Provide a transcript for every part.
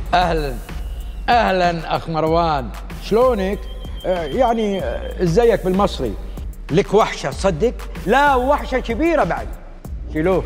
اهلا اهلا اخ مروان شلونك آه، يعني آه، ازيك بالمصري لك وحشه تصدق لا وحشه كبيره بعد شيلوه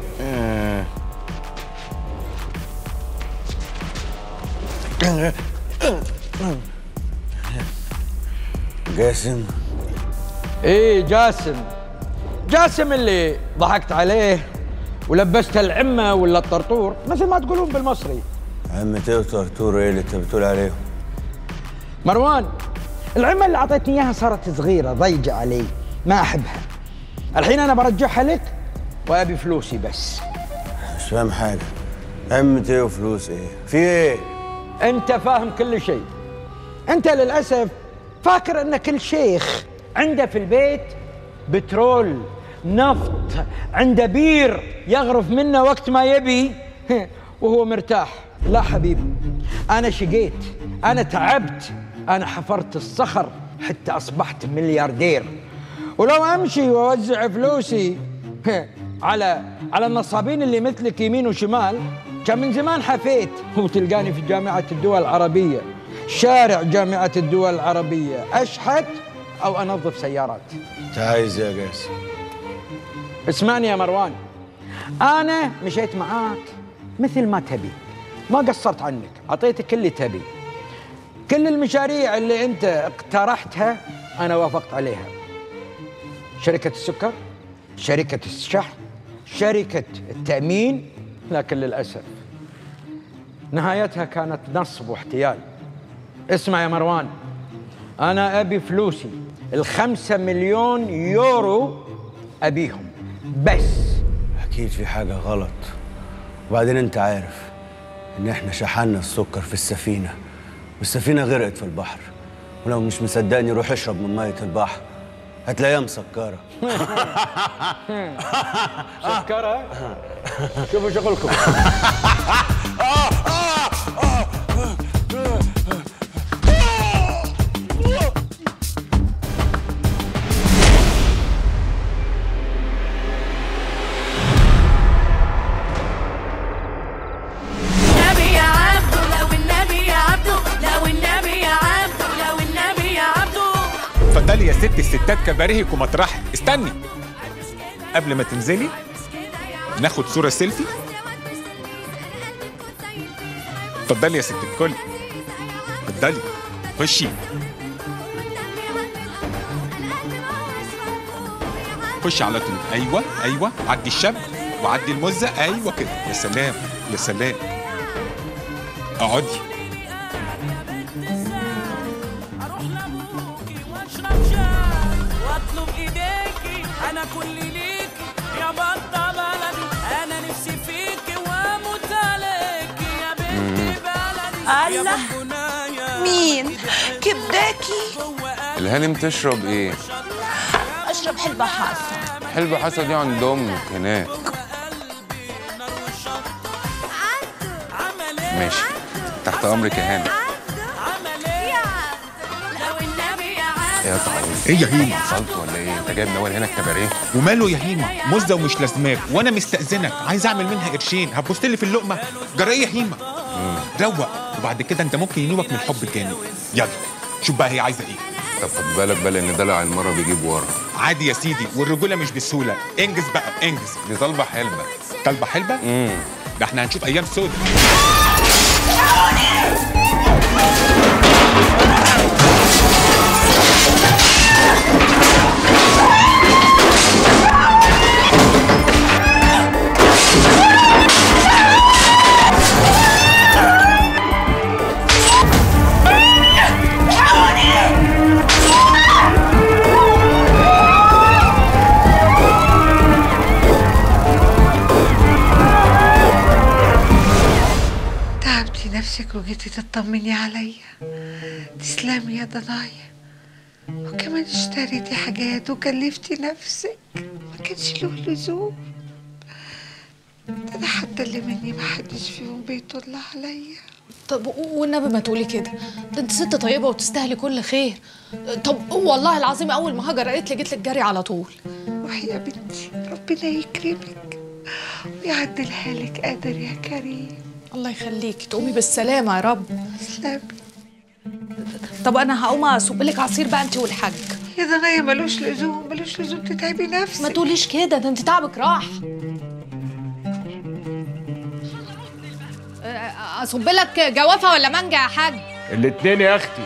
جاسم ايه جاسم جاسم اللي ضحكت عليه ولبسته العمه ولا الطرطور مثل ما تقولون بالمصري عمتي وطرطور ايه اللي انت بتقول عليهم مروان العمه اللي اعطيتني اياها صارت صغيره ضيجه علي ما احبها الحين انا برجعها لك وابي فلوسي بس مش فاهم حاجه عمتي وفلوس ايه في ايه انت فاهم كل شيء انت للاسف فاكر ان كل شيخ عنده في البيت بترول نفط عنده بير يغرف منه وقت ما يبي وهو مرتاح لا حبيبي انا شقيت انا تعبت انا حفرت الصخر حتى اصبحت ملياردير ولو امشي واوزع فلوسي على على النصابين اللي مثلك يمين وشمال كان من زمان حفيت وتلقاني في جامعة الدول العربية شارع جامعة الدول العربية أشحت أو أنظف سيارات انت عايز إيه يا جاسم اسمعني يا مروان أنا مشيت معاك مثل ما تبي ما قصرت عنك أعطيتك اللي تبي كل المشاريع اللي أنت اقترحتها أنا وافقت عليها شركة السكر شركة الشحن شركة التأمين لكن للأسف نهايتها كانت نصب واحتيال اسمع يا مروان أنا أبي فلوسي الخمسة مليون يورو أبيهم بس اكيد في حاجه غلط وبعدين انت عارف ان احنا شحنا السكر في السفينه والسفينه غرقت في البحر ولو مش مصدقني روح اشرب من ميه البحر هتلاقيها مسكره سكرة شوفوا شغلكم النبي يا عبدو لو النبي يا عبدو لو النبي يا عبدو لو النبي يا عبدو اتفضلي يا ست الستات كباريهك ومطرحك استني قبل ما تنزلي ناخد صورة سيلفي اتفضلي يا ست الكل اتفضلي خشي خشي على طول ايوه ايوه عدي الشاب وعدي المزه ايوه كده يا سلام يا سلام اقعدي اروح لابوكي واشرب شاي واطلب ايديكي انا كل ليكي يا بطه بلدي انا نفسي فيكي واموت عليكي يا بنت بلدي يا الله. بونبونايه مين؟ كبداكي الهانم تشرب ايه؟ اشرب حلبة حاسة حلبة حسن دي عند امك هناك ماشي تحت امرك يا هانم لو النبي يا عبدو ايه يا تعويض ايه يا هيما وصلت ولا ايه؟ انت جايب نوال هنا الكباريه؟ وماله يا هيما مزه ومش لازماك وانا مستاذنك عايز اعمل منها قرشين هتبص لي في اللقمه جرى يا هيما روق وبعد كده انت ممكن ينوبك من الحب الجامد يلا شوف بقى هي عايزه ايه طب خد بالك بقى ان دلع المره بيجيب ورا عادي يا سيدي والرجوله مش بالسهوله انجز بقى انجز دي طالبه حلبه طالبه حلبه امم ده احنا هنشوف ايام سودة تعبتي نفسك وجيتي تطمني عليا تسلمي يا ضنايا وكمان اشتريتي حاجات وكلفتي نفسك ما كانش له لزوم ده انا حتى اللي مني ما حدش فيهم بيطل عليا طب والنبي ما تقولي كده ده انت ست طيبه وتستاهلي كل خير طب والله العظيم اول ما هاجر قالت لي جيت لك جري على طول روحي يا بنتي ربنا يكرمك ويعدلها لك قادر يا كريم الله يخليكي تقومي بالسلامه يا رب تسلمي طب انا هقوم اصب لك عصير بقى انت والحاج يا ضنايا ملوش لزوم ملوش لزوم تتعبي نفسك ما تقوليش كده ده انت تعبك راح أه، اصب لك جوافه ولا مانجا يا حاج الاتنين يا اختي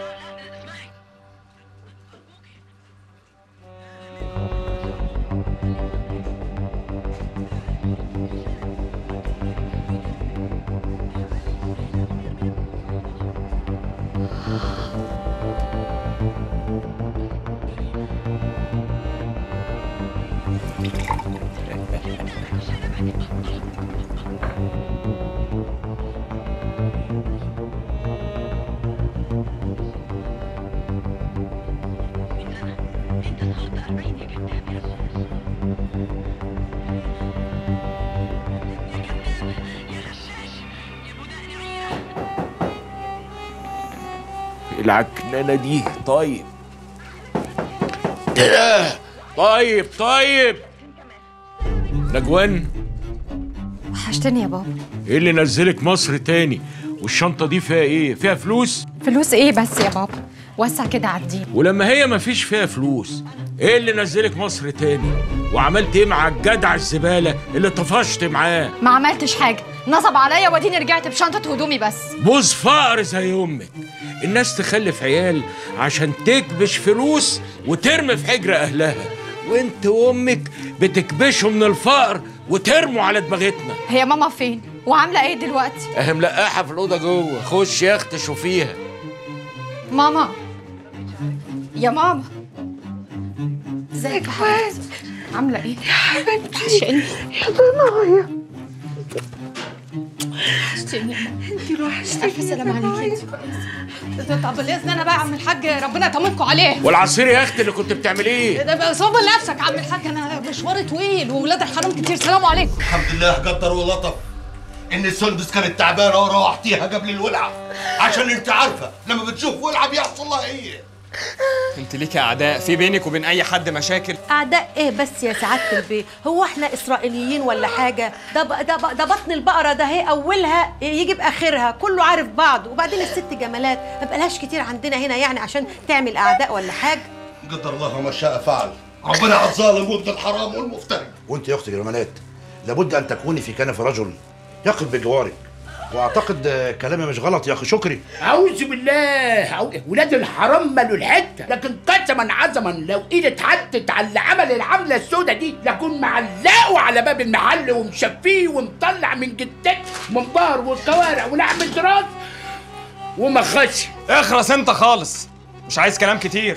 العكنانه دي طيب طيب طيب نجوان وحشتني يا بابا ايه اللي نزلك مصر تاني والشنطه دي فيها ايه فيها فلوس فلوس ايه بس يا بابا وسع كده عديني ولما هي مفيش فيها فلوس ايه اللي نزلك مصر تاني وعملت ايه مع الجدع الزباله اللي طفشت معاه ما عملتش حاجه نصب عليا واديني رجعت بشنطه هدومي بس بوز فقر زي امك الناس تخلف عيال عشان تكبش فلوس وترمي في حجر اهلها وانت وامك بتكبشوا من الفقر وترموا على دماغتنا هي ماما فين وعامله ايه دلوقتي اهي ملقاحه في الاوضه جوه خش يا اختي شوفيها ماما يا ماما ازيك يا حبيبتي عامله ايه يا حبيبتي وحشاني يا ضنايا وحشتيني انتي اللي وحشتيني الف يا سلام عليكي ضنايا. انت طب باذن انا بقى يا عم الحاج ربنا يطمنكم عليه والعصير يا اختي اللي كنت بتعمليه ده بقى صوب لنفسك يا عم الحاج انا مشواري طويل وولاد الحرام كتير سلام عليكم الحمد لله قدر ولطف ان السندس كانت تعبانه وروحتيها قبل الولعه عشان انت عارفه لما بتشوف ولعه بيحصل لها ايه انت ليكي اعداء في بينك وبين اي حد مشاكل أعداء إيه بس يا سعادة البيه؟ هو إحنا إسرائيليين ولا حاجة؟ ده ب... ده, ب... ده بطن البقرة ده هي أولها يجي بآخرها، كله عارف بعض، وبعدين الست جمالات ما بقالهاش كتير عندنا هنا يعني عشان تعمل أعداء ولا حاجة. قدر الله ما شاء فعل ربنا على الظالم وابن الحرام والمفتري وانت يا اختي جمالات لابد ان تكوني في كنف رجل يقف بجوارك واعتقد آه، كلامي مش غلط يا اخي شكري أعوذ بالله أعوذ- ولاد الحرام مالوا الحته لكن قسما عظما لو ايدي اتحطت على اللي عمل العمله السوداء دي لكون معلقه على باب المحل ومشفيه ومطلع من جدتك منبار والكوارع ولحم الراس وما خش اخرس انت خالص مش عايز كلام كتير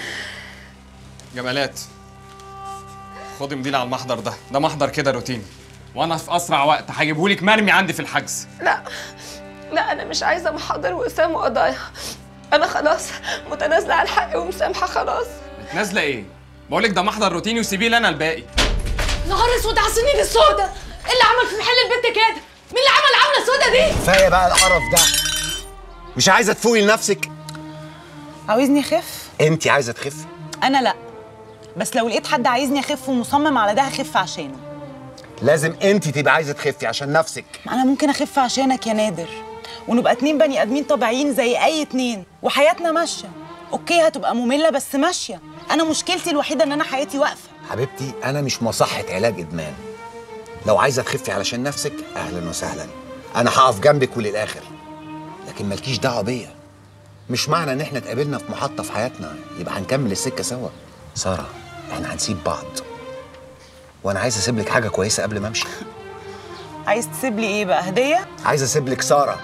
جمالات خدي مديل على المحضر ده ده محضر كده روتيني وانا في اسرع وقت هجيبهولك مرمي عندي في الحجز لا لا انا مش عايزه محاضر واسام وقضايا انا خلاص متنازله عن حقي ومسامحه خلاص نازله ايه بقولك ده محضر روتيني وسيبيه لي انا الباقي نهار اسود على السنين السوداء ايه اللي عمل في محل البنت كده مين اللي عمل العمله السوداء دي كفايه بقى القرف ده مش عايزه تفوقي لنفسك عاوزني اخف انت عايزه تخفي انا لا بس لو لقيت حد عايزني اخف ومصمم على ده هخف عشانه لازم انت تبقى عايزه تخفي عشان نفسك ما انا ممكن اخف عشانك يا نادر ونبقى اتنين بني ادمين طبيعيين زي اي اتنين وحياتنا ماشيه اوكي هتبقى ممله بس ماشيه انا مشكلتي الوحيده ان انا حياتي واقفه حبيبتي انا مش مصحه علاج ادمان لو عايزه تخفي علشان نفسك اهلا وسهلا انا هقف جنبك وللاخر لكن مالكيش دعوه بيا مش معنى ان احنا اتقابلنا في محطه في حياتنا يبقى هنكمل السكه سوا ساره احنا هنسيب بعض وانا عايز اسيب لك حاجه كويسه قبل ما امشي عايز تسيب لي ايه بقى هديه عايز اسيب لك ساره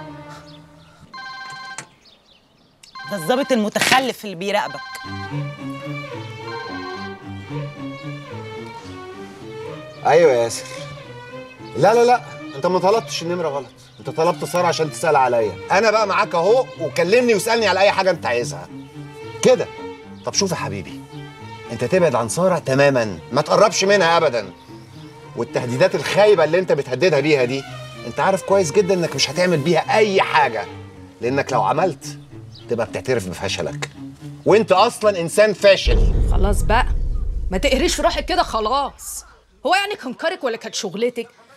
ده الظابط المتخلف اللي بيراقبك ايوه يا ياسر لا لا لا انت ما طلبتش النمره غلط انت طلبت ساره عشان تسال عليا انا بقى معاك اهو وكلمني واسالني على اي حاجه انت عايزها كده طب شوف يا حبيبي انت تبعد عن ساره تماما ما تقربش منها ابدا والتهديدات الخايبه اللي انت بتهددها بيها دي انت عارف كويس جدا انك مش هتعمل بيها اي حاجه لانك لو عملت تبقى بتعترف بفشلك وانت اصلا انسان فاشل خلاص بقى ما تقهريش في روحك كده خلاص هو يعني كان كارك ولا كانت شغلتك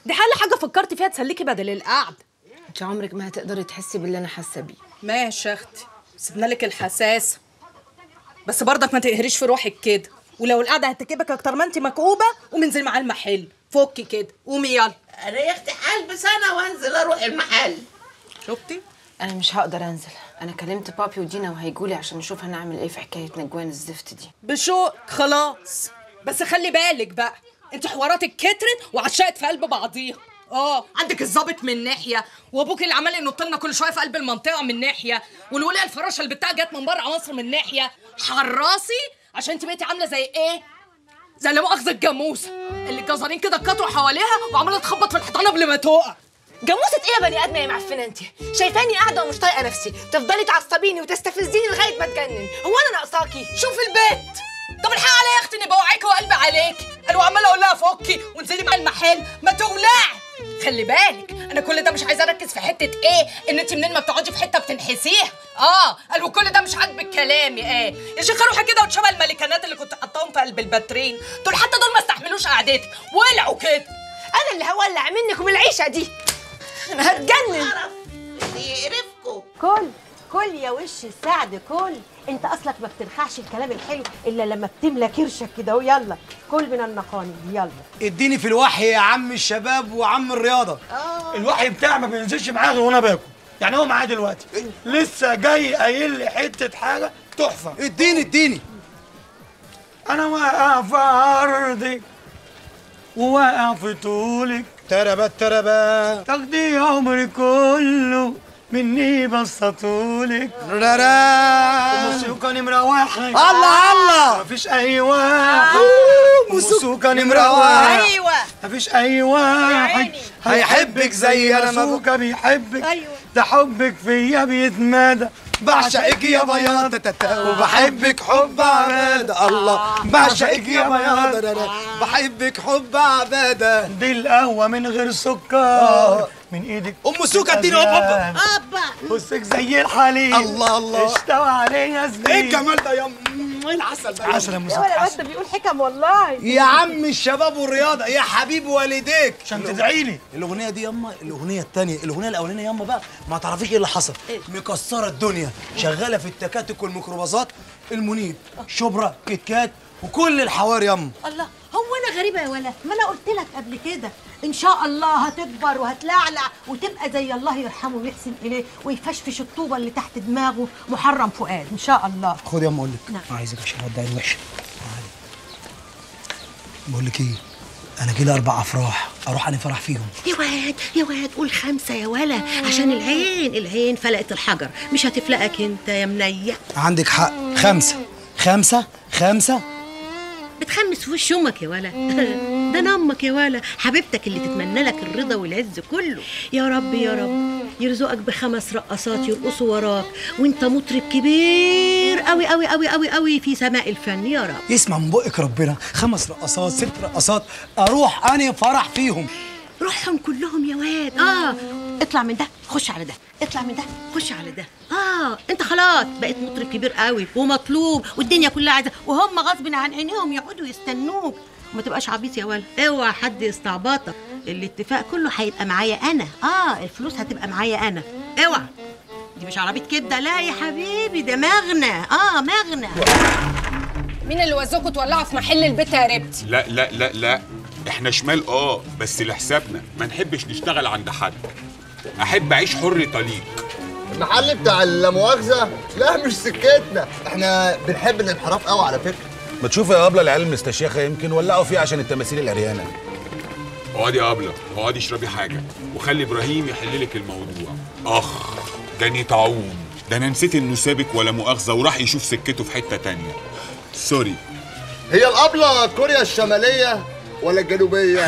دي حل حاجه فكرت فيها تسليكي بدل القعد انت عمرك ما هتقدري تحسي باللي انا حاسه بيه ماشي يا اختي سيبنا لك الحساسه بس برضك ما تقهريش في روحك كده ولو القعده هتكبك اكتر ما انت مكئوبه قومي انزلي معاه المحل فكي كده قومي يلا ريحت هلبس انا وانزل اروح المحل شفتي انا مش هقدر انزل انا كلمت بابي ودينا وهيجولي عشان نشوف هنعمل ايه في حكايه نجوان الزفت دي بشوق خلاص بس خلي بالك بقى انت حواراتك كترت وعشقت في قلب بعضيها اه عندك الظابط من ناحيه وابوك اللي عمال ينط لنا كل شويه في قلب المنطقه من ناحيه والولايه الفراشه اللي بتاع جت من بره مصر من ناحيه حراسي عشان انت بقيتي عامله زي ايه زي لا مؤاخذه الجاموسه اللي الجزرين كده اتكتروا حواليها وعماله تخبط في الحيطان قبل ما تقع جاموسة ايه يا بني ادمه يا معفنه انت شايفاني قاعده ومش طايقه نفسي تفضلي تعصبيني وتستفزيني لغايه ما اتجنن هو انا ناقصاكي شوفي البيت طب الحق عليا يا اختي اني بوعيكي وقلبي عليك انا وعماله اقول لها فكي وانزلي مع المحل ما تولعي خلي بالك انا كل ده مش عايزه اركز في حته ايه ان انت منين ما بتقعدي في حته بتنحسيها اه قال وكل ده مش عاجبك كلامي ايه يا شيخه روحي كده وتشبه الملكانات اللي كنت حطاهم في قلب الباترين دول حتى دول ما استحملوش قعدتك ولعوا كده انا اللي هولع منكم العيشه دي انا هتجنن يقرفكوا كل كل يا وش السعد كل انت اصلك ما بترخعش الكلام الحلو الا لما بتملى كرشك كده ويلا كل من النقاني يلا اديني في الوحي يا عم الشباب وعم الرياضه الوحي بتاعي ما بينزلش معايا غير وانا باكل يعني هو معايا دلوقتي لسه جاي قايل لي حته حاجه تحفه اديني اديني انا واقع في عرضك وواقع في طولك تربت تربت تاخدي عمري كله مني بسطولك موسيقى نمرة واحد الله الله مفيش أي واحد موسيقى نمرة واحد ايوه مفيش أي واحد هيحبك زي أنا موسيقى بيحبك أيوة. ده حبك فيا بيتمادى بعشقك يا بياض وبحبك حب عبادة الله بعشقك يا بياض بحبك حب عبادة دي القهوة من غير سكر من ايدك ام سوكا اديني هوب هوب ابا بصك زي الحليب الله الله اشتوى عليه يا زميلي ايه الجمال ده يا ام ايه العسل ده عسل يا يا مسكر ولا الواد ده بيقول حكم والله يا عم الشباب والرياضه يا حبيب والديك عشان تدعي لي الاغنيه دي ياما الاغنيه الثانيه الاغنيه الاولانيه ياما بقى ما تعرفيش ايه اللي حصل مكسره الدنيا شغاله في التكاتك والميكروباصات المنيب شبرا كيت كات وكل الحوار ياما الله هو انا غريبه يا ولا ما انا قلت لك قبل كده ان شاء الله هتكبر وهتلعلع وتبقى زي الله يرحمه ويحسن اليه ويفشفش الطوبه اللي تحت دماغه محرم فؤاد ان شاء الله خد يا اما اقول لك نعم. عايزك عشان اودعي الوحشه تعالي. بقول لك ايه انا جيلي اربع افراح اروح انا فرح فيهم يا واد يا واد قول خمسة يا ولا عشان العين العين فلقت الحجر مش هتفلقك انت يا منية عندك حق خمسه خمسه خمسه بتخمس في وش امك يا ولا ده انا امك يا ولا حبيبتك اللي تتمنى لك الرضا والعز كله يا رب يا رب يرزقك بخمس رقصات يرقصوا وراك وانت مطرب كبير قوي قوي قوي قوي قوي في سماء الفن يا رب يسمع من بقك ربنا خمس رقصات ست رقصات اروح انا فرح فيهم روحهم كلهم يا واد اه اطلع من ده خش على ده اطلع من ده خش على ده اه انت خلاص بقيت مطرب كبير قوي ومطلوب والدنيا كلها عايزه وهم غصب عن عينيهم يقعدوا يستنوك وما تبقاش عبيط يا ولد اوعى حد يستعبطك الاتفاق كله هيبقى معايا انا اه الفلوس هتبقى معايا انا اوعى دي مش عربيه كبده لا يا حبيبي ده مغنى اه مغنى مين اللي وزوكوا تولعوا في محل البيت يا ربتي لا لا لا لا احنا شمال اه بس لحسابنا ما نحبش نشتغل عند حد احب اعيش حر طليق المحل بتاع اللامؤاخذة لا مش سكتنا احنا بنحب الانحراف قوي على فكرة ما تشوف يا ابله العيال المستشيخه يمكن ولعوا فيه عشان التماثيل العريانه اقعدي يا ابله اقعدي اشربي حاجه وخلي ابراهيم يحل لك الموضوع اخ ده طاعون ده انا نسيت انه سابك ولا مؤاخذه وراح يشوف سكته في حته تانية سوري هي الأبلة كوريا الشمالية ولا الجنوبية؟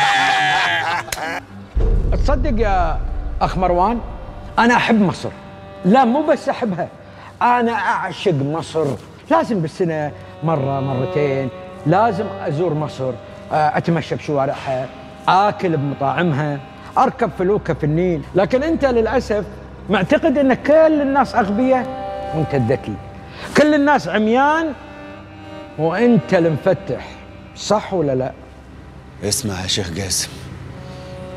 تصدق يا اخ مروان انا احب مصر لا مو بس احبها انا اعشق مصر لازم بالسنه مره مرتين لازم ازور مصر آه، اتمشى بشوارعها اكل بمطاعمها اركب فلوكه في النيل لكن انت للاسف معتقد ان كل الناس اغبياء وانت الذكي كل الناس عميان وانت المفتح صح ولا لا اسمع يا شيخ جاسم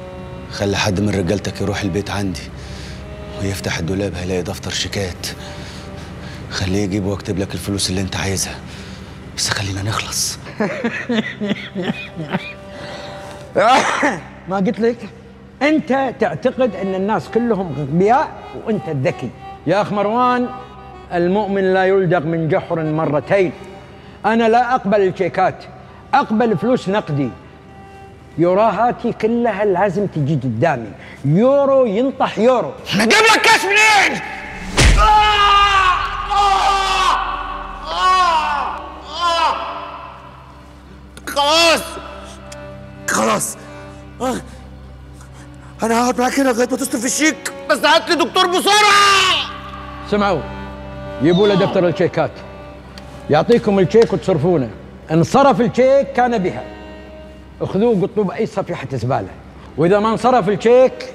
خلي حد من رجالتك يروح البيت عندي ويفتح الدولاب هيلاقي دفتر شيكات خليه يجيب واكتب لك الفلوس اللي انت عايزها بس خلينا نخلص ما قلت لك انت تعتقد ان الناس كلهم اغبياء وانت الذكي يا اخ مروان المؤمن لا يلدغ من جحر مرتين انا لا اقبل الشيكات اقبل فلوس نقدي يوراهاتي كلها لازم تجي قدامي يورو ينطح يورو نجيب لك كاش منين؟ خلاص خلاص آه. انا هقعد معاك هنا لغايه ما تصرف الشيك بس هات لي دكتور بسرعه سمعوا جيبوا له دفتر الشيكات يعطيكم الشيك وتصرفونه ان صرف الشيك كان بها اخذوه وقطوه باي صفيحه زباله واذا ما انصرف الشيك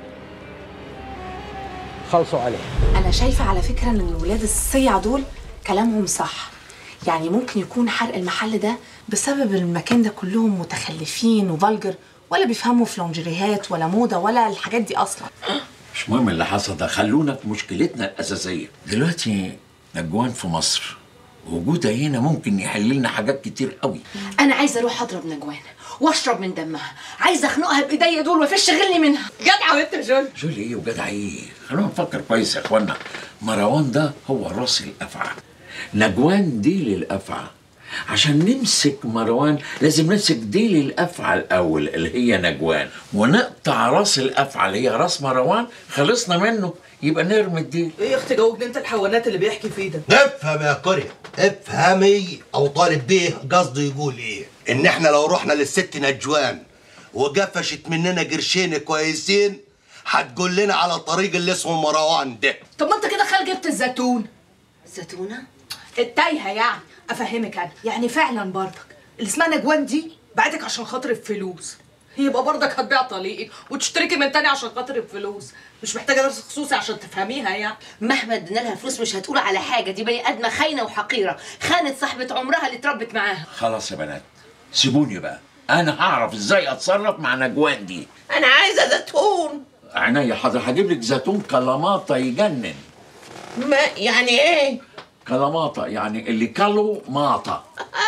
خلصوا عليه انا شايفه على فكره ان الولاد الصيع دول كلامهم صح يعني ممكن يكون حرق المحل ده بسبب المكان ده كلهم متخلفين وفالجر ولا بيفهموا في لونجريهات ولا موضه ولا الحاجات دي اصلا مش مهم اللي حصل ده خلونا في مشكلتنا الأساسية دلوقتي نجوان في مصر وجودها هنا ممكن يحل لنا حاجات كتير قوي انا عايزه اروح اضرب نجوان واشرب من دمها عايزه اخنقها بايديا دول ومفيش غلي منها جدعه وانت جول جولي ايه وجدع ايه خلونا نفكر كويس يا اخوانا مروان ده هو راس الافعى نجوان ديل الافعى عشان نمسك مروان لازم نمسك ديل الافعى الاول اللي هي نجوان ونقطع راس الافعى اللي هي راس مروان خلصنا منه يبقى نرمي الديل ايه يا اختي جاوبني انت الحيوانات اللي بيحكي فيه ده افهم يا كوريا افهمي او طالب بيه قصده يقول ايه ان احنا لو رحنا للست نجوان وقفشت مننا قرشين كويسين هتقول لنا على الطريق اللي اسمه مروان ده طب ما انت كده خال جبت الزيتون زيتونه التايهه يعني افهمك انا يعني فعلا برضك اللي اسمها نجوان دي بعتك عشان خاطر الفلوس يبقى برضك هتبيع طليقك وتشتركي من تاني عشان خاطر الفلوس مش محتاجه درس خصوصي عشان تفهميها يعني مهما ادينا لها فلوس مش هتقول على حاجه دي بني ادمه خاينه وحقيره خانت صاحبه عمرها اللي اتربت معاها خلاص يا بنات سيبوني بقى انا هعرف ازاي اتصرف مع نجوان دي انا عايزه زيتون عينيا حاضر هجيب لك زيتون كلاماطه يجنن ما يعني ايه كلاماطه يعني اللي كلوا ماطه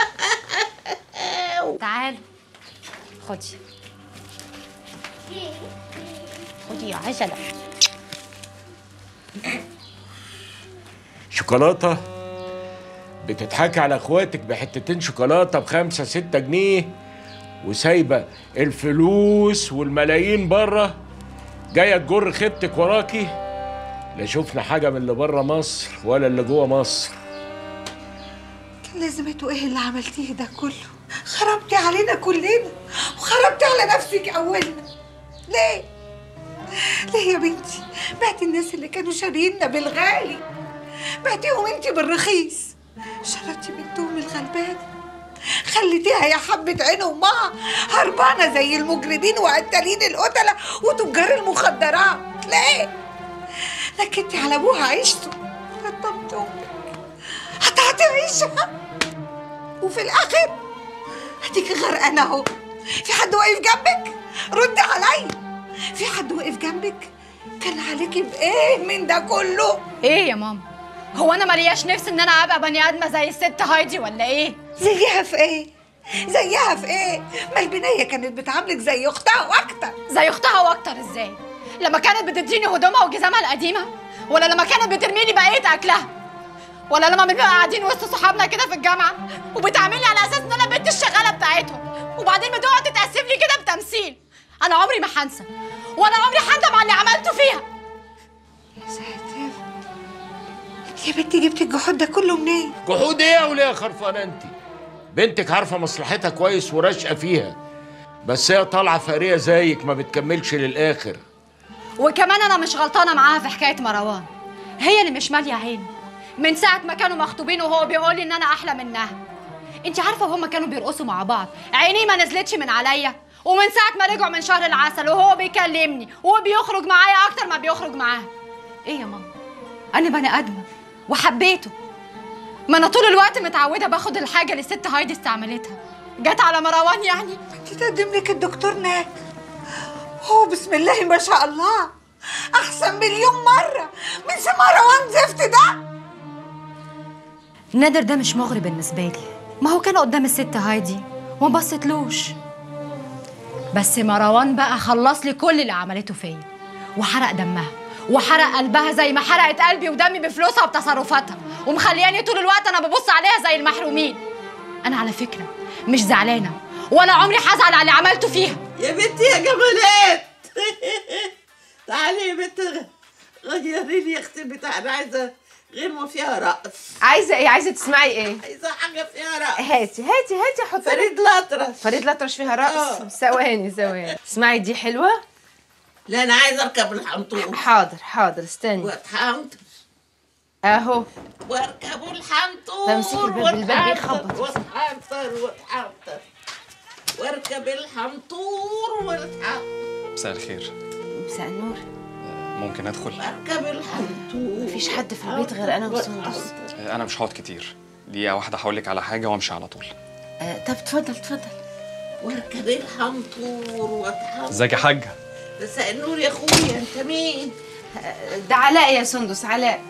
تعالوا خدي خدي يا عجلة شوكولاتة بتضحكي على اخواتك بحتتين شوكولاتة بخمسة ستة جنيه وسايبة الفلوس والملايين بره جاية تجر خيبتك وراكي لا شفنا حاجة من اللي بره مصر ولا اللي جوه مصر كان لازمته ايه اللي عملتيه ده كله خربتي علينا كلنا وخربتي على نفسك اولنا ليه ليه يا بنتي بعتي الناس اللي كانوا شارينا بالغالي بعتيهم انت بالرخيص شردتي بنتهم الغلبانه خليتيها يا حبة عين أمها هربانة زي المجرمين وقتالين القتلة وتجار المخدرات ليه؟ نكدتي على أبوها عيشته قطمت أمك قطعتي عيشها وفي الآخر هديكي غرقانة أهو في حد واقف جنبك؟ ردي عليا في حد واقف جنبك؟ كان عليكي بإيه من ده كله؟ ايه يا ماما هو انا ملياش نفس ان انا ابقى بني ادمه زي الست هايدي ولا ايه زيها في ايه؟ زيها في ايه؟ ما البنية كانت بتعاملك زي اختها واكتر زي اختها واكتر ازاي لما كانت بتديني هدومها وجزامها القديمه ولا لما كانت بترمي لي بقيه اكلها ولا لما بنبقى قاعدين وسط صحابنا كده في الجامعه وبتعاملني على اساس ان انا بنت الشغاله بتاعتهم وبعدين بتقعد تتاسف لي كده بتمثيل انا عمري ما هنسى ولا عمري هندم على اللي عملته فيها يا ساتر يا بنتي جبتي الجحود ده كله منين؟ جحود ايه يا وليه خرفانة انت بنتك عارفة مصلحتها كويس وراشقة فيها بس هي طالعة فقرية زيك ما بتكملش للآخر وكمان انا مش غلطانه معاها في حكايه مروان هي اللي مش ماليه عيني من ساعه ما كانوا مخطوبين وهو بيقول لي ان انا احلى منها انت عارفه وهما كانوا بيرقصوا مع بعض عينيه ما نزلتش من عليا ومن ساعه ما رجعوا من شهر العسل وهو بيكلمني وبيخرج معايا اكتر ما بيخرج معاها ايه يا ماما انا بني ادمه وحبيته ما انا طول الوقت متعوده باخد الحاجه اللي الست هايدي استعملتها جت على مروان يعني انت تقدم لك الدكتور ناك هو بسم الله ما شاء الله احسن مليون مره من سي مروان زفت ده نادر ده مش مغري بالنسبة لي ما هو كان قدام الست هايدي وما بصيتلوش بس مروان بقى خلص لي كل اللي عملته فيا وحرق دمها وحرق قلبها زي ما حرقت قلبي ودمي بفلوسها وبتصرفاتها ومخلياني طول الوقت انا ببص عليها زي المحرومين انا على فكرة مش زعلانة ولا عمري هزعل على اللي عملته فيها يا بنتي يا جمالات تعالي يا بنت غيري لي يا اختي بتاع انا عايزه غنوه فيها رقص عايزه ايه عايزه تسمعي ايه عايزه حاجه فيها رقص هاتي هاتي هاتي حط فريد الأطرش فريد الأطرش فيها رقص ثواني ثواني اسمعي دي حلوه لا انا عايزه اركب الحنطور حاضر حاضر استني واتحنطر اهو واركب الحنطور تمسكي الباب، الباب بيخبط. واتحنطر واتحنطر واركب الحنطور واتحنطر مساء الخير مساء النور ممكن ادخل اركب الحنطور مفيش حد في البيت غير انا وسندس انا مش هقعد كتير دقيقه واحده هقول لك على حاجه وامشي على طول آه، طب اتفضل اتفضل واركب الحنطور واتحنطر ازيك يا حاجه مساء النور يا اخويا انت مين؟ ده علاء يا سندس علاء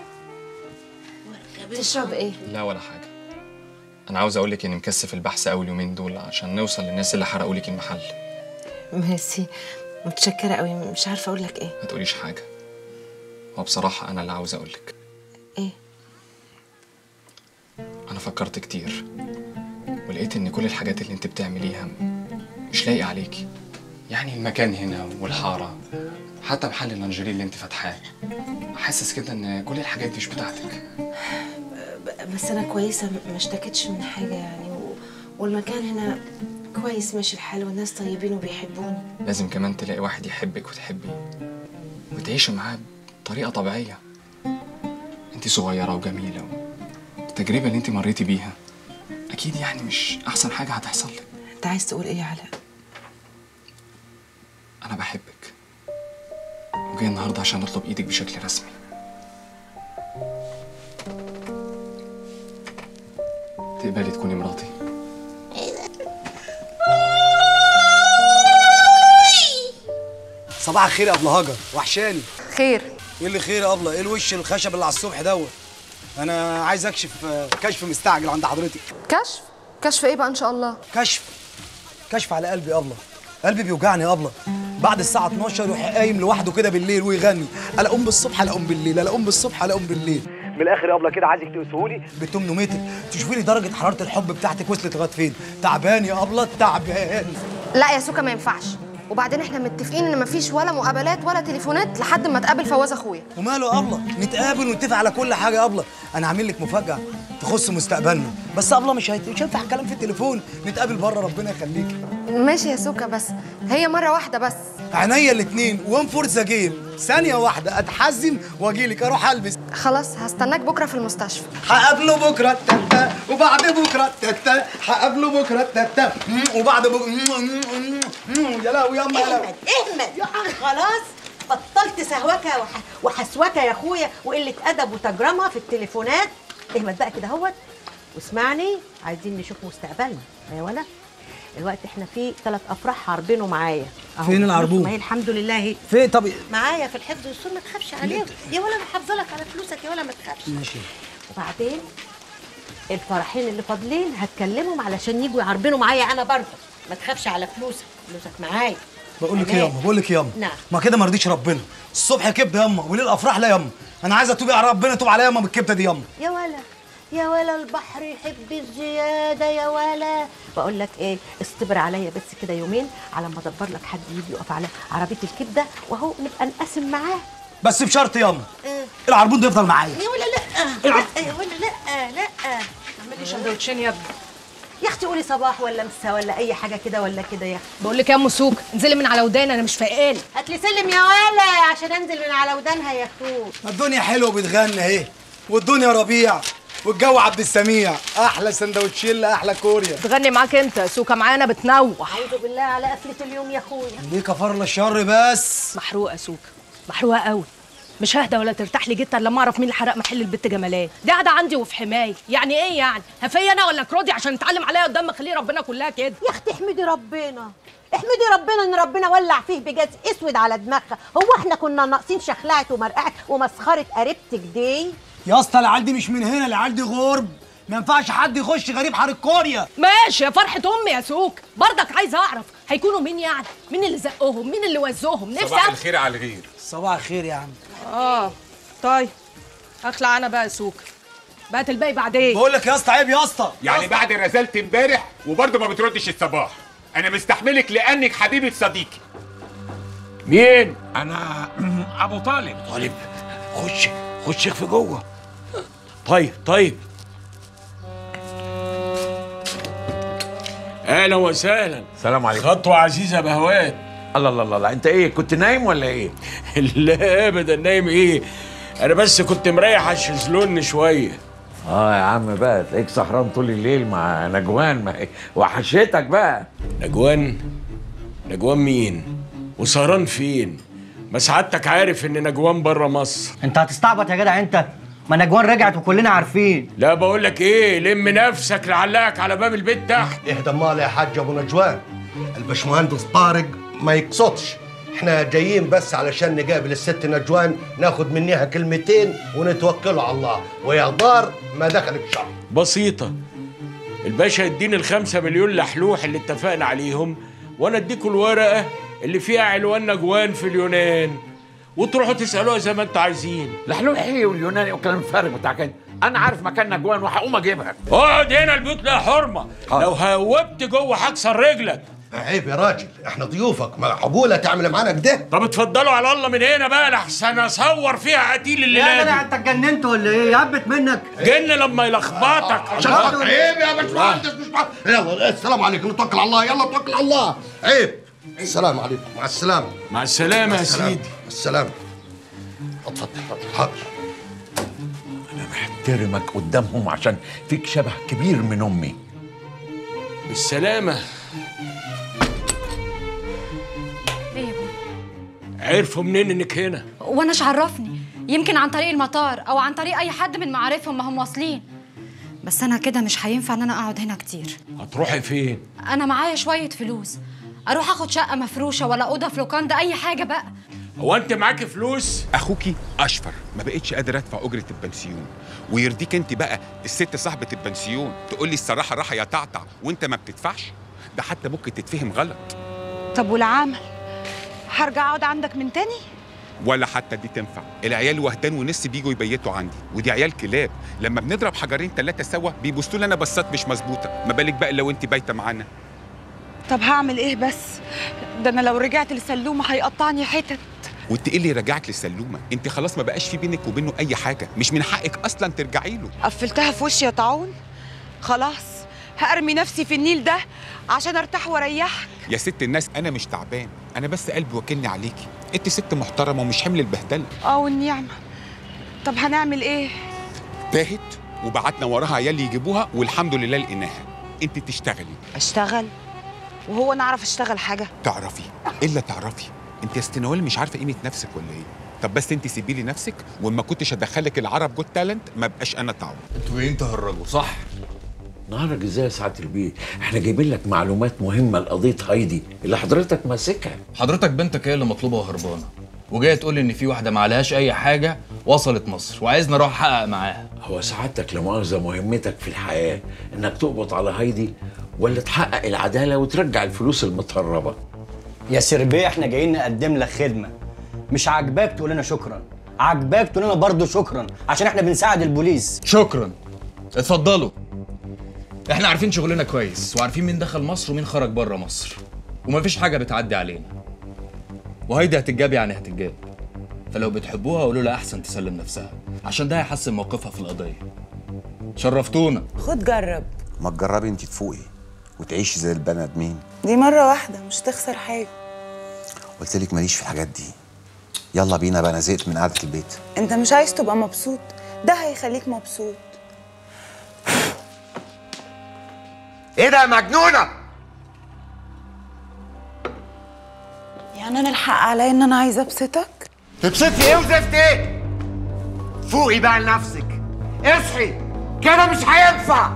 تشرب ايه لا ولا حاجه انا عاوز اقول لك اني مكثف البحث اول يومين دول عشان نوصل للناس اللي حرقوا لك المحل ميرسي متشكرة قوي مش عارفة اقول لك ايه ما تقوليش حاجه هو بصراحه انا اللي عاوز اقول لك ايه انا فكرت كتير ولقيت ان كل الحاجات اللي انت بتعمليها مش لايقه عليكي يعني المكان هنا والحاره حتى محل اللانجيري اللي انت فاتحاه حاسس كده ان كل الحاجات دي مش بتاعتك ب- بس انا كويسة ما اشتكتش من حاجة يعني و... والمكان هنا كويس ماشي الحال والناس طيبين وبيحبوني لازم كمان تلاقي واحد يحبك وتحبيه وتعيشي معاه بطريقه طبيعيه انت صغيره وجميله التجربه اللي انت مريتي بيها اكيد يعني مش احسن حاجه هتحصل لك انت عايز تقول ايه يا علاء انا بحبك وجاي النهارده عشان اطلب ايدك بشكل رسمي تقبلي تكوني مراتي صباح الخير يا ابله هاجر وحشاني خير ايه اللي خير يا ابله ايه الوش الخشب اللي على الصبح دوت انا عايز اكشف آه، كشف مستعجل عند حضرتك كشف كشف ايه بقى ان شاء الله كشف كشف على قلبي يا ابله قلبي بيوجعني يا ابله بعد الساعة 12 يروح قايم لوحده كده بالليل ويغني الا اقوم بالصبح الا اقوم بالليل الا اقوم بالصبح الا اقوم بالليل من الاخر يا ابله كده عايزك تقيسهولي بالتمنومتر تشوفي لي درجة حرارة الحب بتاعتك وصلت لغاية فين تعبان يا ابله تعبان لا يا سوكا ما ينفعش وبعدين احنا متفقين ان مفيش ولا مقابلات ولا تليفونات لحد ما تقابل فواز اخويا وماله يا ابله نتقابل ونتفق على كل حاجه يا ابله انا عامل لك مفاجاه تخص مستقبلنا بس يا ابله مش هيت- مش هينفع الكلام في التليفون نتقابل بره ربنا يخليك ماشي يا سوكا بس هي مره واحده بس عينيا الاثنين وان فور ذا جيم ثانيه واحده اتحزم واجيلك اروح البس خلاص هستناك بكره في المستشفى هقابله بكره التتا وبعد بكره التتا هقابله بكره التتا وبعد بكره يا لهوي ياما يا لهوي اهمل خلاص بطلت سهوكه وح... وحسوكه يا اخويا وقله ادب وتجرمه في التليفونات اهمل بقى كده اهوت واسمعني عايزين نشوف مستقبلنا يا ولا الوقت احنا في ثلاث افراح عارضينه معايا أهو. فين العربون؟ ما هي الحمد لله فين طب معايا في الحفظ والسنه ما تخافش عليهم يا ولا انا حافظه لك على فلوسك يا ولا ما تخافش ماشي وبعدين الفرحين اللي فاضلين هتكلمهم علشان يجوا يعربنوا معايا انا برضه ما تخافش على فلوسك فلوسك معايا بقول لك ايه ياما بقول لك ياما نعم ما كده ما رضيش ربنا الصبح كبده ياما وليل افراح لا ياما انا عايز اتوب على ربنا توب عليا ياما بالكبده دي ياما يا ولا يا ولا البحر يحب الزيادة يا ولا بقول لك ايه اصطبر عليا بس كده يومين على ما ادبر لك حد يجي يقف على عربية الكبدة وهو نبقى نقسم معاه بس بشرط ياما إيه؟ العربون ده يفضل معايا يا ولا لا لا يا ولا لا لا اعملي سندوتشين يا ابني يا اختي قولي صباح ولا مسا ولا اي حاجة كده ولا كده يا اختي بقول لك يا ام سوك انزلي من على وداني انا مش فايقالي هات لي سلم يا ولا عشان انزل من على ودانها يا اخوك الدنيا حلوه بتغني اهي والدنيا ربيع والجو عبد السميع احلى سندوتشيلا احلى كوريا تغني معاك انت سوكا معانا بتنوح اعوذ بالله على قفلة اليوم يا اخويا ليه كفر الله الشر بس محروقه سوكا محروقه قوي مش ههدى ولا ترتاح لي جدا لما اعرف مين اللي حرق محل البت جمالات دي قاعده عندي وفي حمايه يعني ايه يعني هفي انا ولا كرودي عشان يتعلم عليا قدام مخليه ربنا كلها كده يا اختي احمدي ربنا احمدي ربنا ان ربنا ولع فيه بجاز اسود على دماغها هو احنا كنا ناقصين شخلعه ومرقعه ومسخره قريبتك دي يا اسطى العيال دي مش من هنا العيال دي غرب ما ينفعش حد يخش غريب حار كوريا ماشي يا فرحه امي يا سوك برضك عايز اعرف هيكونوا مين يعني مين اللي زقهم مين اللي وزوهم نفسي صباح أعرف. الخير على الغير صباح الخير يا عم اه طيب اخلع انا بقى يا سوك بقت الباقي بعدين بقول لك يا اسطى عيب يا اسطى يعني بعد رسالة امبارح وبرضه ما بتردش الصباح انا مستحملك لانك حبيبه صديقي مين؟ أنا أبو طالب طالب خش خش في جوه طيب طيب اهلا وسهلا سلام عليكم خطوه عزيزه بهوات الله الله الله الله انت ايه كنت نايم ولا ايه لا ابدا نايم ايه انا بس كنت مريح على الشезлون شويه اه يا عم بقى تلاقيك سهران طول الليل مع نجوان ما وحشتك بقى نجوان نجوان مين وسهران فين ما سعادتك عارف ان نجوان بره مصر انت هتستعبط يا جدع انت ما نجوان رجعت وكلنا عارفين لا بقول لك ايه لم نفسك لعلقك على باب البيت تحت اهدى مال يا حاج ابو نجوان الباشمهندس طارق ما يقصدش احنا جايين بس علشان نقابل الست نجوان ناخد منها كلمتين ونتوكلوا على الله ويا دار ما دخلك شر بسيطة الباشا يديني الخمسة مليون لحلوح اللي اتفقنا عليهم وانا اديكوا الورقة اللي فيها عنوان نجوان في اليونان وتروحوا تسألوها زي ما انتوا عايزين لحلوح ايه واليوناني والكلام الفارغ بتاعك انت انا عارف مكان نجوان وهقوم اجيبها اقعد هنا البيوت لها حرمة لو هوبت جوه هكسر رجلك عيب يا راجل احنا ضيوفك ما عقولة تعمل معانا كده طب اتفضلوا على الله من هنا بقى لحسن اصور فيها قتيل الليلة يا جدع دي انت اتجننت ولا ايه يهبت منك جن لما يلخبطك شرط عيب يا باشمهندس مش مع... يلا السلام عليكم نتوكل على الله يلا نتوكل على الله عيب السلام عليكم مع السلامة مع السلامة يا السلامة. سيدي السلامة اتفضل حاضر احترمك قدامهم عشان فيك شبه كبير من امي بالسلامة ايه يا ابني عرفوا منين انك هنا وانا ايش عرفني يمكن عن طريق المطار او عن طريق اي حد من معارفهم ما هم واصلين بس انا كده مش هينفع ان انا اقعد هنا كتير هتروحي فين انا معايا شويه فلوس اروح اخد شقه مفروشه ولا اوضه في لوكاندا اي حاجه بقى هو انت معاكي فلوس اخوكي اشفر ما بقتش قادر ادفع اجره البنسيون ويرضيك انت بقى الست صاحبه البنسيون تقول لي الصراحه راحه يا تعتع وانت ما بتدفعش ده حتى ممكن تتفهم غلط طب والعمل هرجع اقعد عندك من تاني ولا حتى دي تنفع العيال وهدان ونس بيجوا يبيتوا عندي ودي عيال كلاب لما بنضرب حجرين ثلاثه سوا بيبصوا لي انا بصات مش مظبوطه ما بالك بقى لو انت بايته معانا طب هعمل ايه بس ده انا لو رجعت لسلومه هيقطعني حتت وانت ايه اللي رجعك للسلومه انت خلاص ما بقاش في بينك وبينه اي حاجه مش من حقك اصلا ترجعي له قفلتها في وشي يا طاعون خلاص هارمي نفسي في النيل ده عشان ارتاح واريحك يا ست الناس انا مش تعبان انا بس قلبي واكلني عليكي انت ست محترمه ومش حمل البهدله اه والنعمه طب هنعمل ايه تاهت وبعتنا وراها عيال يجيبوها والحمد لله لقيناها انت تشتغلي اشتغل وهو انا اعرف اشتغل حاجه تعرفي الا تعرفي انت يا ست نوال مش عارفه قيمه نفسك ولا ايه طب بس انت سيبي لي نفسك وما كنتش ادخلك العرب جوت تالنت ما بقاش انا تعب انتوا جايين تهرجوا صح نهارك ازاي يا سعاده البيت احنا جايبين لك معلومات مهمه لقضيه هايدي اللي حضرتك ماسكها حضرتك بنتك هي اللي مطلوبه وهربانه وجايه تقول لي ان في واحده ما عليهاش اي حاجه وصلت مصر وعايزني اروح احقق معاها هو سعادتك لا مؤاخذه مهمتك في الحياه انك تقبض على هايدي ولا تحقق العداله وترجع الفلوس المتهربه يا سربيه احنا جايين نقدم لك خدمه مش عاجباك تقول لنا شكرا عاجباك تقول لنا برضه شكرا عشان احنا بنساعد البوليس شكرا اتفضلوا احنا عارفين شغلنا كويس وعارفين مين دخل مصر ومين خرج بره مصر ومفيش حاجه بتعدي علينا وهيدي هتتجاب يعني هتتجاب فلو بتحبوها قولوا لها احسن تسلم نفسها عشان ده هيحسن موقفها في القضيه شرفتونا خد جرب ما تجربي انت تفوقي وتعيشي زي البني ادمين دي مرة واحدة مش تخسر حاجة قلت لك ماليش في الحاجات دي يلا بينا بقى انا زهقت من قعده البيت انت مش عايز تبقى مبسوط ده هيخليك مبسوط ايه ده يا مجنونه يعني انا الحق عليا ان انا عايزة ابسطك تبسطي ايه وزفت ايه فوقي بقى لنفسك اصحي كده مش هينفع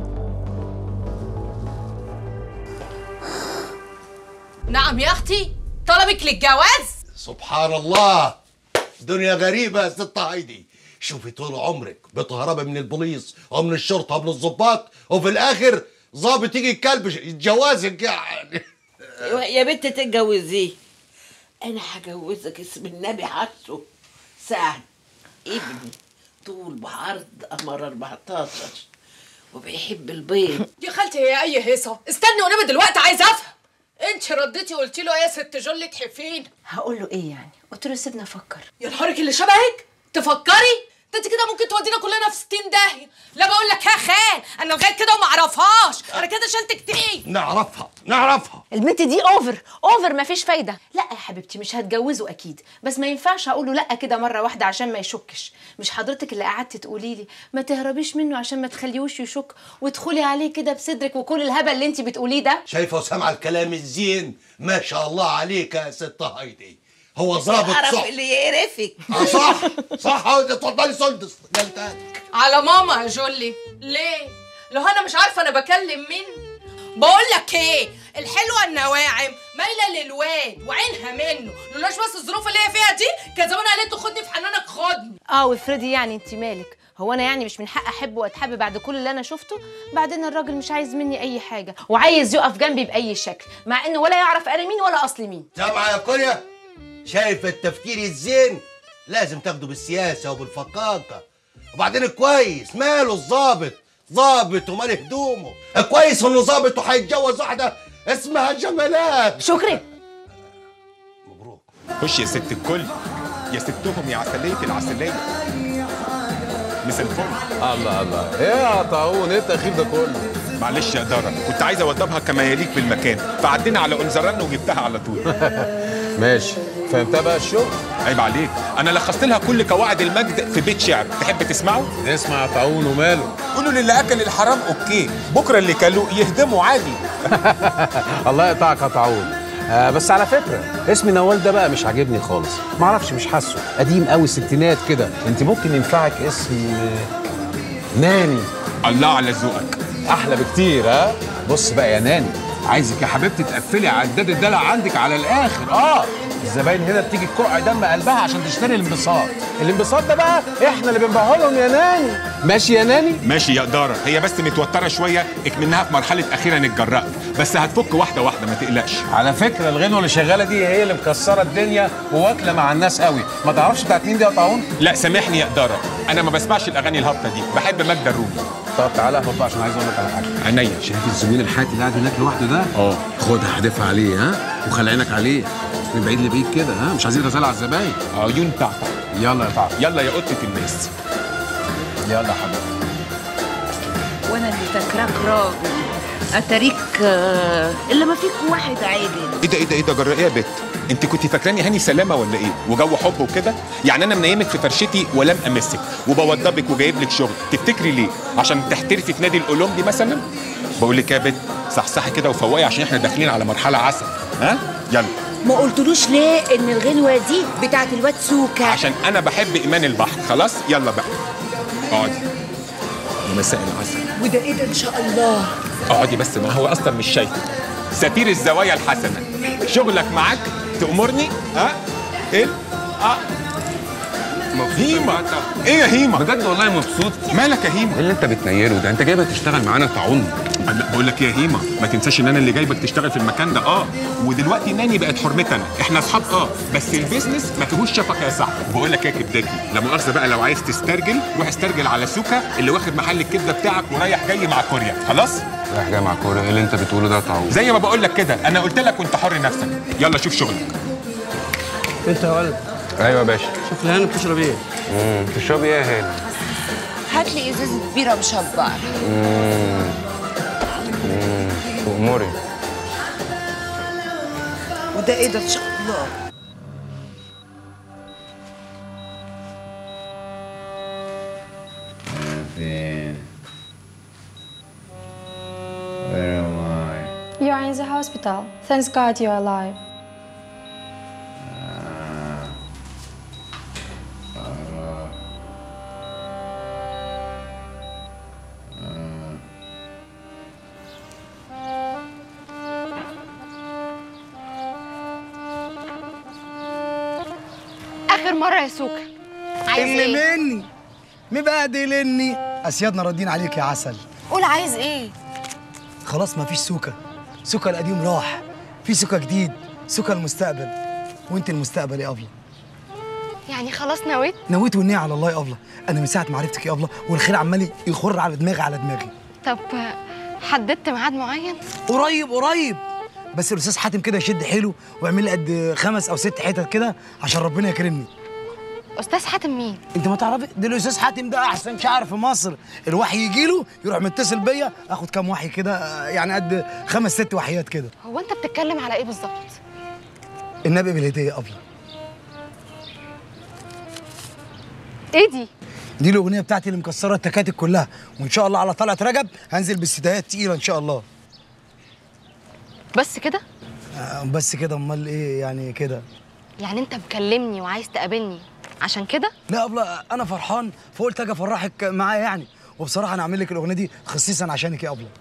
نعم يا اختي طلبك للجواز سبحان الله دنيا غريبة يا ست هايدي شوفي طول عمرك بتهربي من البوليس ومن الشرطة ومن الضباط وفي الآخر ظابط يجي يكلبش يتجوزك يعني يا بنت تتجوزيه انا هجوزك اسم النبي حسه سعد ابني طول بعرض قمر 14 وبيحب البيض يا خالتي هي اي هيصه استني وانا دلوقتي عايزه افهم انت رديتي قلتي له يا ست جولة حفين هقول له ايه يعني قلت له سيبنا افكر يا نهارك اللي شبهك تفكري ده انت كده ممكن تودينا كلنا في 60 داهيه لا بقول لك يا خال انا لغايه كده وما اعرفهاش انا كده شلت كتير نعرفها نعرفها البنت دي اوفر اوفر مفيش فايده لا يا حبيبتي مش هتجوزه اكيد بس ما ينفعش اقول له لا كده مره واحده عشان ما يشكش مش حضرتك اللي قعدتي تقولي لي ما تهربيش منه عشان ما تخليهوش يشك وادخلي عليه كده بصدرك وكل الهبل اللي انت بتقوليه ده شايفة وسامعة الكلام الزين ما شاء الله عليك يا ست هايدي هو ظابط اعرف صح اللي يقرفك آه صح صح هايدي اتفضلي سندس جلتان على ماما يا جولي ليه لو انا مش عارفه انا بكلم مين بقول لك ايه الحلوه النواعم مايله للواد وعينها منه لولاش بس الظروف اللي هي فيها دي كان زمان قالت له خدني في حنانك خدني اه وافرضي يعني انت مالك هو انا يعني مش من حق احبه واتحب بعد كل اللي انا شفته بعدين الراجل مش عايز مني اي حاجه وعايز يقف جنبي باي شكل مع انه ولا يعرف انا مين ولا اصلي مين سامعة يا كوريا شايف التفكير الزين لازم تاخده بالسياسة وبالفقاقة وبعدين كويس ماله الظابط ظابط ومال هدومه كويس انه ظابط وهيتجوز واحدة اسمها جمالات شكري خش يا ست الكل يا ستهم يا عسلية العسلية مسا الفل الله الله ايه يا طاعون ايه التاخير ده كله معلش يا دارا كنت عايز اوضبها كما يليق بالمكان فعدينا على انزران وجبتها على طول ماشي فهمتها بقى الشغل عيب عليك انا لخصت لها كل قواعد المجد في بيت شعر تحب تسمعه اسمع يا طاعون وماله قولوا للي اكل الحرام اوكي بكره اللي كلوه يهدموا عادي الله يقطعك يا طاعون آه بس على فكره اسم نوال ده بقى مش عاجبني خالص معرفش مش حاسه قديم قوي ستينات كده انت ممكن ينفعك اسم آه، ناني الله على ذوقك احلى بكتير ها بص بقى يا ناني عايزك يا حبيبتي تقفلي عداد الدلع عندك على الاخر اه الزباين هنا بتيجي تكع دم قلبها عشان تشتري الانبساط الانبساط ده بقى احنا اللي بنبيعه لهم يا ناني ماشي يا ناني ماشي يا إدارة هي بس متوترة شوية اكمنها في مرحلة أخيرا اتجرأت بس هتفك واحدة واحدة ما تقلقش على فكره الغنوه اللي شغاله دي هي اللي مكسره الدنيا وواكله مع الناس قوي ما تعرفش بتاعت مين دي يا طاعون لا سامحني يا إدارة أنا ما بسمعش الأغاني الهابطة دي بحب ماجدة الرومي طب تعالى اهبط بقى عشان عايز اقول لك على حاجه عينيا شايف الزبون الحاتي اللي قاعد هناك لوحده ده اه خدها احدفها عليه ها وخلي عينك عليه من بعيد لبعيد كده ها مش عايزين رساله على الزباين عيون تعطى يلا يا تعطى يلا يا قطة الناس يلا يا حبيبي وانا اللي فاكراك راجل اتاريك آه، الا ما فيك واحد عادل ايه ده ايه ده ايه ده جرى ايه يا بت انت كنت فاكراني هاني سلامه ولا ايه وجو حب وكده يعني انا منيمك في فرشتي ولم امسك وبوضبك وجايب لك شغل تفتكري ليه عشان تحترفي في نادي الاولمبي مثلا بقول لك يا بت صحصحي كده وفوقي عشان احنا داخلين على مرحله عسل ها يلا ما قلتلوش ليه ان الغنوه دي بتاعت الواد سوكا عشان انا بحب ايمان البحر خلاص يلا بقى اقعدي يا مساء العسل وده ايه ده ان شاء الله اقعدي بس ما هو اصلا مش شايفك سفير الزوايا الحسنه شغلك معاك تأمرني ها ايه اه هيما ايه يا هيما بجد والله مبسوط مالك يا هيما ايه اللي انت بتنيره ده انت جايبها تشتغل معانا طاعون لا بقول لك ايه يا هيما ما تنساش ان انا اللي جايبك تشتغل في المكان ده اه ودلوقتي ناني بقت حرمتنا احنا اصحاب اه بس البيزنس ما فيهوش شفقه يا صاحبي بقول لك ايه يا كبداكي لا مؤاخذه بقى لو عايز تسترجل روح استرجل على سوكا اللي واخد محل الكبده بتاعك ورايح جاي مع كوريا خلاص رايح جاي مع كوره ايه اللي انت بتقوله ده يا طاعون زي ما بقول لك كده انا قلت لك وانت حر نفسك يلا شوف شغلك انت يا ولد ايوه يا باشا شوف لي هاني بتشرب ايه؟ امم تشربي ايه يا هاني هات لي ازازه بيره مشبر امم امم تأمري وده ايه ده ان شاء الله Then, where am I? You are in the hospital. Thanks God you are alive. اخر مره يا سوكا عايز اللي ايه مني مبهدلني اسيادنا راضيين عليك يا عسل قول عايز ايه خلاص مفيش سوكا سوكا القديم راح في سوكا جديد سوكا المستقبل وانت المستقبل يا ابله يعني خلاص نويت نويت والنية على الله يا ابله انا من ساعه ما عرفتك يا ابله والخير عمال يخر على دماغي على دماغي طب حددت ميعاد معين قريب قريب بس الاستاذ حاتم كده يشد حيله ويعمل لي قد خمس او ست حتت كده عشان ربنا يكرمني استاذ حاتم مين انت ما تعرفي ده الاستاذ حاتم ده احسن شاعر في مصر الوحي يجي له يروح متصل بيا اخد كام وحي كده آه، يعني قد خمس ست وحيات كده هو انت بتتكلم على ايه بالظبط النبي بالهديه يا ابله ايه دي دي الاغنيه بتاعتي اللي مكسره التكاتك كلها وان شاء الله على طلعت رجب هنزل بالسدايات تقيله ان شاء الله بس كده آه، بس كده امال ايه يعني كده يعني انت مكلمني وعايز تقابلني عشان كده لا يا ابله انا فرحان فقلت اجي افرحك معايا يعني وبصراحه انا عامل لك الاغنيه دي خصيصا عشانك يا ابله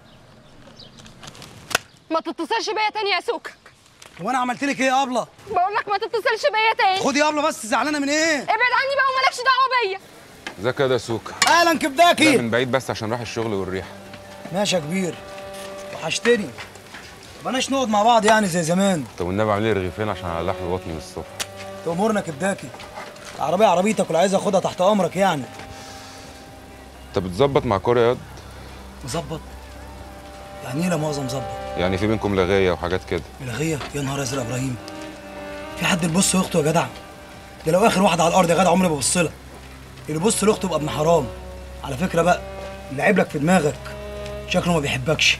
ما تتصلش بيا تاني يا سوكا هو انا عملت لك ايه يا ابله بقول لك ما تتصلش بيا تاني خدي يا ابله بس زعلانه من ايه ابعد عني بقى ومالكش دعوه بيا ازيك يا سوكا اهلا لا كبداكي من بعيد بس عشان رايح الشغل والريحه ماشي يا كبير وحشتني بلاش نقعد مع بعض يعني زي زمان طب والنبي اعمل لي رغيفين عشان على لحم بطني من الصبح تأمرنا كبداكي العربيه عربيتك واللي عايز اخدها تحت امرك يعني انت بتظبط مع كوريا ياض مظبط يعني ايه لا مؤاخذه مظبط يعني في بينكم لغايه وحاجات كده ملغيه يا نهار ازرق يا ابراهيم في حد يبص لاخته يا جدع ده لو اخر واحده على الارض يا جدع عمري ما ببص لها اللي يبص لاخته يبقى ابن حرام على فكره بقى اللي عيب لك في دماغك شكله ما بيحبكش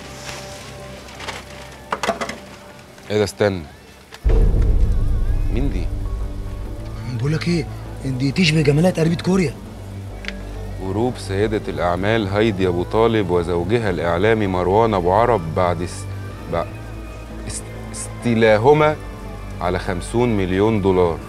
ايه ده استنى مين دي بقول لك ايه دي تشبه جمالات قريبه كوريا غروب سيدة الأعمال هايدي أبو طالب وزوجها الإعلامي مروان أبو عرب بعد اس... بعد است... استيلاهما على خمسون مليون دولار